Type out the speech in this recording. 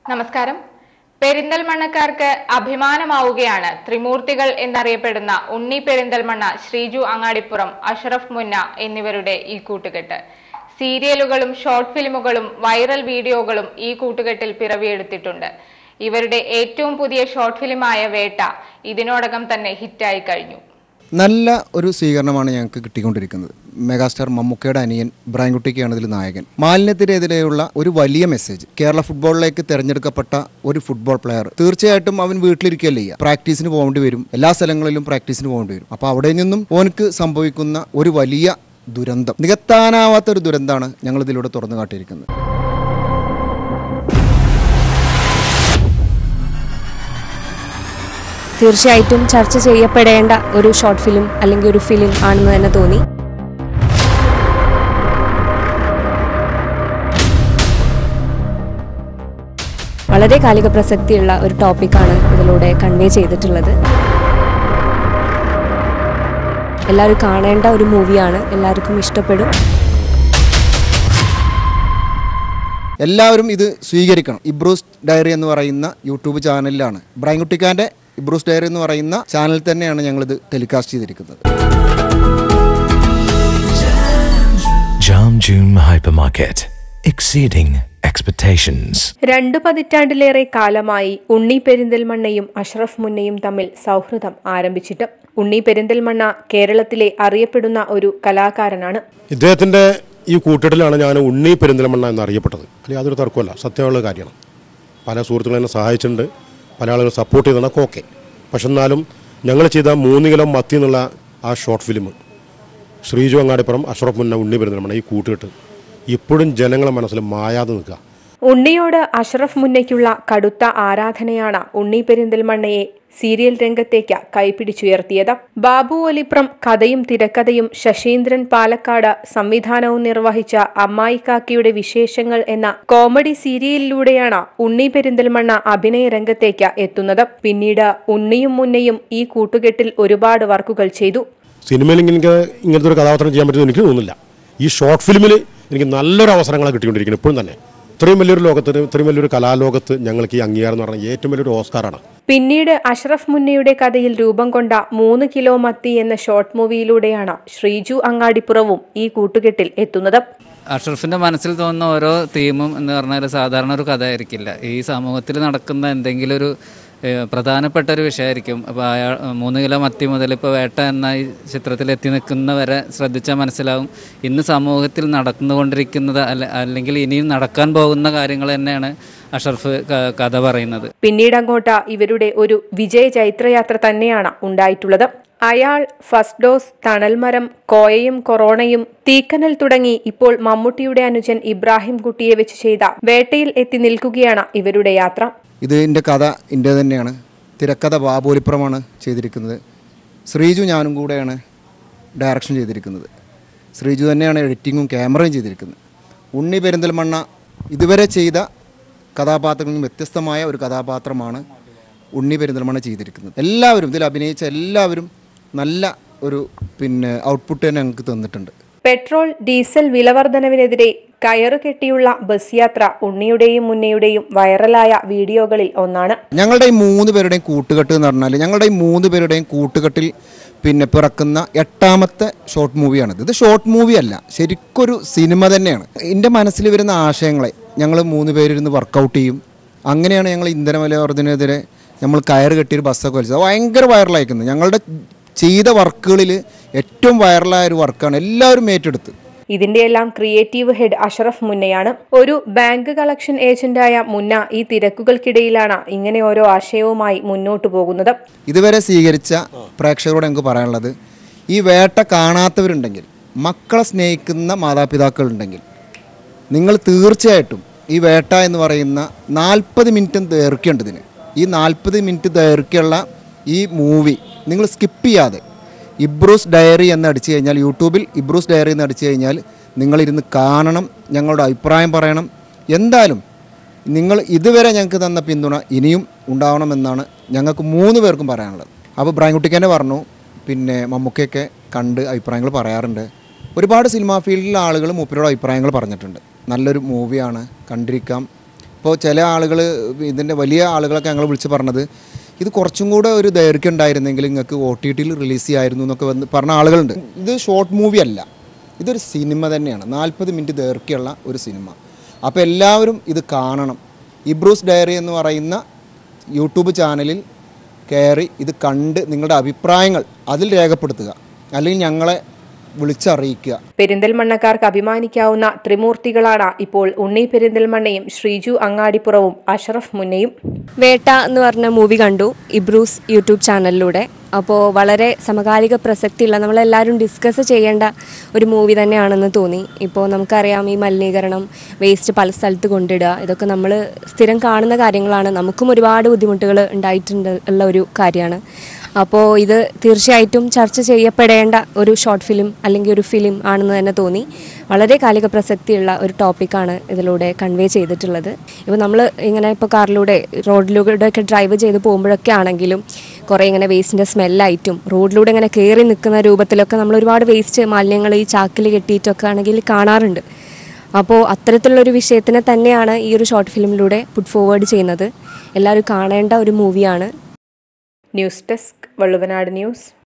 നമസ്കാരം പെരിന്തൽമണ്ണക്കാർക്ക് അഭിമാനമാവുകയാണ് ത്രിമൂർത്തികൾ എന്നറിയപ്പെടുന്ന ഉണ്ണി പെരിന്തൽമണ്ണ ശ്രീജു അങ്ങാടിപ്പുറം അഷറഫ് മുന്ന എന്നിവരുടെ ഈ കൂട്ടുകെട്ട് സീരിയലുകളും ഷോർട്ട് ഫിലിമുകളും വൈറൽ വീഡിയോകളും ഈ കൂട്ടുകെട്ടിൽ പിറവിയെടുത്തിട്ടുണ്ട് ഇവരുടെ ഏറ്റവും പുതിയ ഷോർട്ട് ഫിലിമായ വേട്ട ഇതിനോടകം തന്നെ ഹിറ്റായി കഴിഞ്ഞു നല്ല ഒരു സ്വീകരണമാണ് ഞങ്ങൾക്ക് കിട്ടിക്കൊണ്ടിരിക്കുന്നത് മെഗാസ്റ്റാർ മമ്മൂക്കയുടെ അനിയൻ ബ്രാൻകുട്ടിക്കാണ് ഇതിൽ നായകൻ മാലിന്യത്തിനെതിരെയുള്ള ഒരു വലിയ മെസ്സേജ് കേരള ഫുട്ബോളിലേക്ക് തിരഞ്ഞെടുക്കപ്പെട്ട ഒരു ഫുട്ബോൾ പ്ലെയർ തീർച്ചയായിട്ടും അവൻ വീട്ടിലിരിക്കുകയല്ലേ ചെയ്യുക പ്രാക്ടീസിന് പോകേണ്ടി വരും എല്ലാ സ്ഥലങ്ങളിലും പ്രാക്ടീസിന് പോകേണ്ടി വരും അപ്പോൾ അവിടെ നിന്നും ഓനക്ക് സംഭവിക്കുന്ന ഒരു വലിയ ദുരന്തം നികത്താനാവാത്ത ഒരു ദുരന്തമാണ് ഞങ്ങൾ ഇതിലൂടെ തുറന്നു കാട്ടിയിരിക്കുന്നത് തീർച്ചയായിട്ടും ചർച്ച ചെയ്യപ്പെടേണ്ട ഒരു ഷോർട്ട് ഫിലിം അല്ലെങ്കിൽ ഒരു ഫിലിം ആണെന്ന് തന്നെ തോന്നി വളരെ കാലിക പ്രസക്തിയുള്ള ഒരു ടോപ്പിക്കാണ് ഇതിലൂടെ കൺവേ ചെയ്തിട്ടുള്ളത് എല്ലാവരും കാണേണ്ട ഒരു മൂവിയാണ് എല്ലാവർക്കും ഇഷ്ടപ്പെടും എല്ലാവരും ഇത് സ്വീകരിക്കണം ഇബ്രൂസ് ഡയറി എന്ന് പറയുന്ന യൂട്യൂബ് ചാനലിലാണ് ബ്രൈൻകുട്ടിക്കാൻ്റെ ഇബ്രൂസ് ഡയറി എന്ന് പറയുന്ന ചാനൽ തന്നെയാണ് ഞങ്ങളിത് ടെലികാസ്റ്റ് ചെയ്തിരിക്കുന്നത് Jam June Hypermarket. Exceeding expectations. രണ്ടു പതിറ്റാണ്ടിലേറെ കാലമായി ഉണ്ണി പെരിന്തൽമണ്ണയും അഷ്റഫ് മുന്നയും തമ്മിൽ സൗഹൃദം ആരംഭിച്ചിട്ട് ഉണ്ണി പെരിന്തൽമണ്ണ കേരളത്തിലെ അറിയപ്പെടുന്ന ഒരു കലാകാരനാണ് ഇദ്ദേഹത്തിൻ്റെ ഈ കൂട്ടിടലാണ് ഞാൻ ഉണ്ണി പെരിന്തൽമണ്ണ എന്നറിയപ്പെട്ടത് അല്ലെങ്കിൽ അതൊരു തർക്കമല്ല സത്യമുള്ള കാര്യമാണ് പല സുഹൃത്തുക്കളും എന്നെ സഹായിച്ചിട്ടുണ്ട് പല ആളുകൾ സപ്പോർട്ട് ചെയ്തതൊക്കെ ഓക്കെ പക്ഷെ എന്നാലും ഞങ്ങൾ ചെയ്ത മൂന്ന് കിലോ മത്തി എന്നുള്ള ആ ഷോർട്ട് ഫിലിം ശ്രീജു അങ്ങാടിപ്പുറം അഷ്റഫ് മുന്ന ഉണ്ണി പെരിന്തൽമണ്ണ ഈ കൂട്ടുകെട്ട് ഇപ്പോഴും ജനങ്ങളെ മനസ്സിൽ മായാതെ നിൽക്കുക ഉണ്ണിയോട് അഷ്റഫ് മുന്നയ്ക്കുള്ള കടുത്ത ആരാധനയാണ് ഉണ്ണി പെരിന്തൽമണ്ണയെ സീരിയൽ രംഗത്തേക്ക് കൈപിടിച്ചുയർത്തിയത് ബാബു ഒലിപ്രം കഥയും തിരക്കഥയും ശശീന്ദ്രൻ പാലക്കാട് സംവിധാനവും നിർവഹിച്ച അമ്മായിക്കാക്കിയുടെ വിശേഷങ്ങൾ എന്ന കോമഡി സീരിയലിലൂടെയാണ് ഉണ്ണി പെരിന്തൽമണ്ണ അഭിനയ രംഗത്തേക്ക് എത്തുന്നത് പിന്നീട് ഉണ്ണിയും മുന്നയും ഈ കൂട്ടുകെട്ടിൽ ഒരുപാട് വർക്കുകൾ ചെയ്തു സിനിമയിൽ എനിക്ക് ഇങ്ങനത്തെ ഒരു കഥാപാത്രം ചെയ്യാൻ പറ്റുമെന്ന് എനിക്ക് തോന്നുന്നില്ല ഈ ഷോർട്ട് ഫിലിമിൽ എനിക്ക് നല്ലൊരു അവസരങ്ങളാണ് കിട്ടിക്കൊണ്ടിരിക്കുന്നത് ഇപ്പോഴും തന്നെ ഇത്രയും വലിയൊരു ലോകത്തിന് ഇത്രയും വലിയൊരു കലാലോകത്ത് ഞങ്ങൾക്ക് ഈ അംഗീകാരം എന്ന് പറഞ്ഞാൽ ഏറ്റവും വലിയൊരു ഓസ്കാറാണ് പിന്നീട് അഷ്റഫ് മുന്നയുടെ കഥയിൽ രൂപം കൊണ്ട മൂന്ന് കിലോ മത്തി എന്ന ഷോർട്ട് മൂവിയിലൂടെയാണ് ശ്രീജു അങ്ങാടിപ്പുറവും ഈ കൂട്ടുകെട്ടിൽ എത്തുന്നത് അഷറഫിൻ്റെ മനസ്സിൽ തോന്നുന്ന ഓരോ തീമും എന്ന് പറഞ്ഞാൽ സാധാരണ ഒരു കഥ ആയിരിക്കില്ല ഈ സമൂഹത്തിൽ നടക്കുന്ന എന്തെങ്കിലും ഒരു ഏഹ്, പ്രധാനപ്പെട്ട ഒരു വിഷയമായിരിക്കും അപ്പോൾ അയാൾ മൂന്ന് കിലോ മത്തി മുതൽ ഇപ്പോൾ വേട്ട എന്ന ഈ ചിത്രത്തിൽ എത്തി നിൽക്കുന്നവരെ ശ്രദ്ധിച്ചാൽ മനസ്സിലാവും ഇന്ന് സമൂഹത്തിൽ നടന്നുകൊണ്ടിരിക്കുന്നത് അല്ല അല്ലെങ്കിൽ ഇനിയും നടക്കാൻ പോകുന്ന കാര്യങ്ങൾ തന്നെയാണ് അഷറഫ് ക- കഥ പറയുന്നത് പിന്നീട് അങ്ങോട്ട് ഇവരുടെ ഒരു വിജയ ചൈത്രയാത്ര തന്നെയാണ് ഉണ്ടായിട്ടുള്ളത് അയാൾ ഫസ്റ്റ് ഡോസ് തണൽമരം കോയയും കൊറോണയും തീക്കനൽ തുടങ്ങി ഇപ്പോൾ മമ്മൂട്ടിയുടെ അനുജൻ ഇബ്രാഹിം കുട്ടിയെ വെച്ച് ചെയ്ത വേട്ടയിൽ എത്തി നിൽക്കുകയാണ് ഇവരുടെ യാത്ര ഇതിൻ്റെ കഥ എൻ്റെ തന്നെയാണ് തിരക്കഥ ബാബോലിപ്പുറമാണ് ചെയ്തിരിക്കുന്നത് ശ്രീജു ഞാനും കൂടെയാണ് ഡയറക്ഷൻ ചെയ്തിരിക്കുന്നത് ശ്രീജു തന്നെയാണ് എഡിറ്റിങ്ങും ക്യാമറയും ചെയ്തിരിക്കുന്നത് ഉണ്ണി പെരിന്തൽമണ്ണ ഇതുവരെ ചെയ്ത കഥാപാത്രങ്ങളിൽ നിന്നും വ്യത്യസ്തമായ ഒരു കഥാപാത്രമാണ് ഉണ്ണി പെരിന്തൽമണ്ണ ചെയ്തിരിക്കുന്നത് എല്ലാവരും ഇതിൽ അഭിനയിച്ച എല്ലാവരും നല്ല ഒരു പിന്നെ ഔട്ട്പുട്ട് തന്നെ ഞങ്ങൾക്ക് തന്നിട്ടുണ്ട് പെട്രോൾ ഡീസൽ വിലവർധനവിനെതിരെ കയറു കെട്ടിയുള്ള ബസ് യാത്ര ഉണ്ണിയുടെയും മുന്നയുടെയും വൈറലായ വീഡിയോകളിൽ ഒന്നാണ് ഞങ്ങളുടെ ഈ മൂന്ന് പേരുടെയും കൂട്ടുകെട്ട് എന്ന് പറഞ്ഞാൽ ഞങ്ങളുടെ ഈ മൂന്ന് പേരുടെയും കൂട്ടുകെട്ടിൽ പിന്നെ പിറക്കുന്ന എട്ടാമത്തെ ഷോർട്ട് മൂവിയാണിത് ഇത് ഷോർട്ട് മൂവി അല്ല ശരിക്കൊരു സിനിമ തന്നെയാണ് എൻ്റെ മനസ്സിൽ വരുന്ന ആശയങ്ങളെ ഞങ്ങൾ മൂന്ന് പേരിരുന്ന് വർക്കൗട്ട് ചെയ്യും അങ്ങനെയാണ് ഞങ്ങൾ ഇന്ധന വില വർധനയെതിരെ നമ്മൾ കയറ് കെട്ടിയൊരു ബസ്സൊക്കെ വലിച്ചത് അത് ഭയങ്കര വൈറലായിരിക്കുന്നത് ഞങ്ങളുടെ ചെയ്ത വർക്കുകളിൽ ഏറ്റവും വൈറലായ ഒരു വർക്കാണ് എല്ലാവരും ഏറ്റെടുത്ത് ഇതിന്റെയെല്ലാം ക്രിയേറ്റീവ് ഹെഡ് അഷറഫ് മുന്നയാണ് ഒരു ബാങ്ക് കളക്ഷൻ ഏജന്റായ മുന്ന ഈ തിരക്കുകൾക്കിടയിലാണ് ഇങ്ങനെ ഓരോ ആശയവുമായി മുന്നോട്ടു പോകുന്നത് ഇതുവരെ സ്വീകരിച്ച പ്രേക്ഷകരോട് ഞങ്ങൾക്ക് പറയാനുള്ളത് ഈ വേട്ട കാണാത്തവരുണ്ടെങ്കിൽ മക്കളെ സ്നേഹിക്കുന്ന മാതാപിതാക്കളുണ്ടെങ്കിൽ നിങ്ങൾ തീർച്ചയായിട്ടും ഈ വേട്ട എന്ന് പറയുന്ന നാൽപ്പത് മിനിറ്റ് ദൈർഘ്യമുണ്ട് ഇതിന് ഈ നാൽപ്പത് മിനിറ്റ് ദൈർഘ്യമുള്ള ഈ മൂവി നിങ്ങൾ സ്കിപ്പ് ചെയ്യാതെ ഇബ്രൂസ് ഡയറി എന്ന് അടിച്ചു കഴിഞ്ഞാൽ യൂട്യൂബിൽ ഇബ്രൂസ് ഡയറി എന്ന് അടിച്ചു കഴിഞ്ഞാൽ നിങ്ങളിരുന്ന് കാണണം ഞങ്ങളുടെ അഭിപ്രായം പറയണം എന്തായാലും നിങ്ങൾ ഇതുവരെ ഞങ്ങൾക്ക് തന്ന പിന്തുണ ഇനിയും ഉണ്ടാവണമെന്നാണ് ഞങ്ങൾക്ക് മൂന്ന് പേർക്കും പറയാനുള്ളത് അപ്പോൾ ബ്രാൻകുട്ടിക്കന്നെ പറഞ്ഞു പിന്നെ മമ്മൂക്കയൊക്കെ കണ്ട് അഭിപ്രായങ്ങൾ പറയാറുണ്ട് ഒരുപാട് സിനിമാ ഫീൽഡിലെ ആളുകൾ മൂപ്പരോട് അഭിപ്രായങ്ങൾ പറഞ്ഞിട്ടുണ്ട് നല്ലൊരു മൂവിയാണ് കണ്ടിരിക്കാം ഇപ്പോൾ ചില ആളുകൾ ഇതിൻ്റെ വലിയ ആളുകളൊക്കെ ഞങ്ങൾ വിളിച്ച് പറഞ്ഞത് ഇത് കുറച്ചും കൂടെ ഒരു ദൈർഘ്യം ഉണ്ടായിരുന്നെങ്കിൽ നിങ്ങൾക്ക് ഒ ടി ടിയിൽ റിലീസ് ചെയ്യായിരുന്നു എന്നൊക്കെ വന്ന് പറഞ്ഞ ആളുകളുണ്ട് ഇത് ഷോർട്ട് മൂവി അല്ല ഇതൊരു സിനിമ തന്നെയാണ് നാൽപ്പത് മിനിറ്റ് ദൈർഘ്യമുള്ള ഒരു സിനിമ അപ്പോൾ എല്ലാവരും ഇത് കാണണം ഇബ്രൂസ് ഡയറി എന്ന് പറയുന്ന യൂട്യൂബ് ചാനലിൽ കയറി ഇത് കണ്ട് നിങ്ങളുടെ അഭിപ്രായങ്ങൾ അതിൽ രേഖപ്പെടുത്തുക അല്ലെങ്കിൽ ഞങ്ങളെ വിളിച്ചറിയിക്കുക പെരിന്തൽമണ്ണക്കാർക്ക് അഭിമാനിക്കാവുന്ന ത്രിമൂർത്തികളാണ് ഇപ്പോൾ ഉണ്ണി പെരിന്തൽമണ്ണയും ശ്രീജു അങ്ങാടിപ്പുറവും അഷറഫ് മുന്നയും വേട്ട എന്ന് പറഞ്ഞ മൂവി കണ്ടു ഇബ്രൂസ് യൂട്യൂബ് ചാനലിലൂടെ അപ്പോൾ വളരെ സമകാലിക പ്രസക്തിയുള്ള നമ്മളെല്ലാവരും ഡിസ്കസ് ചെയ്യേണ്ട ഒരു മൂവി തന്നെയാണെന്ന് തോന്നി ഇപ്പോൾ നമുക്കറിയാം ഈ മലിനീകരണം വേസ്റ്റ് പല സ്ഥലത്ത് കൊണ്ടിടുക ഇതൊക്കെ നമ്മൾ സ്ഥിരം കാണുന്ന കാര്യങ്ങളാണ് നമുക്കും ഒരുപാട് ബുദ്ധിമുട്ടുകൾ ഉണ്ടായിട്ടുണ്ട് ഉള്ള ഒരു കാര്യമാണ് അപ്പോൾ ഇത് തീർച്ചയായിട്ടും ചർച്ച ചെയ്യപ്പെടേണ്ട ഒരു ഷോർട്ട് ഫിലിം അല്ലെങ്കിൽ ഒരു ഫിലിം ആണെന്ന് തന്നെ തോന്നി വളരെ കാലിക പ്രസക്തിയുള്ള ഒരു ടോപ്പിക്കാണ് ഇതിലൂടെ കൺവേ ചെയ്തിട്ടുള്ളത് ഇപ്പോൾ നമ്മൾ ഇങ്ങനെ ഇപ്പോൾ കാറിലൂടെ റോഡിലൂടെ ഒക്കെ ഡ്രൈവ് ചെയ്ത് പോകുമ്പോഴൊക്കെ ആണെങ്കിലും കുറേ ഇങ്ങനെ വേസ്റ്റിൻ്റെ സ്മെല്ലായിട്ടും റോഡിലൂടെ ഇങ്ങനെ കയറി നിൽക്കുന്ന രൂപത്തിലൊക്കെ നമ്മൾ ഒരുപാട് വേസ്റ്റ് മാലിന്യങ്ങൾ ഈ ചാക്കിൽ കെട്ടിയിട്ടൊക്കെ ആണെങ്കിൽ കാണാറുണ്ട് അപ്പോൾ അത്തരത്തിലുള്ളൊരു വിഷയത്തിനെ തന്നെയാണ് ഈ ഒരു ഷോർട്ട് ഫിലിമിലൂടെ പുട്ട് ഫോർവേഡ് ചെയ്യുന്നത് എല്ലാവരും കാണേണ്ട ഒരു മൂവിയാണ് ന്യൂസ് ഡെസ്ക് വള്ളുവനാട് ന്യൂസ്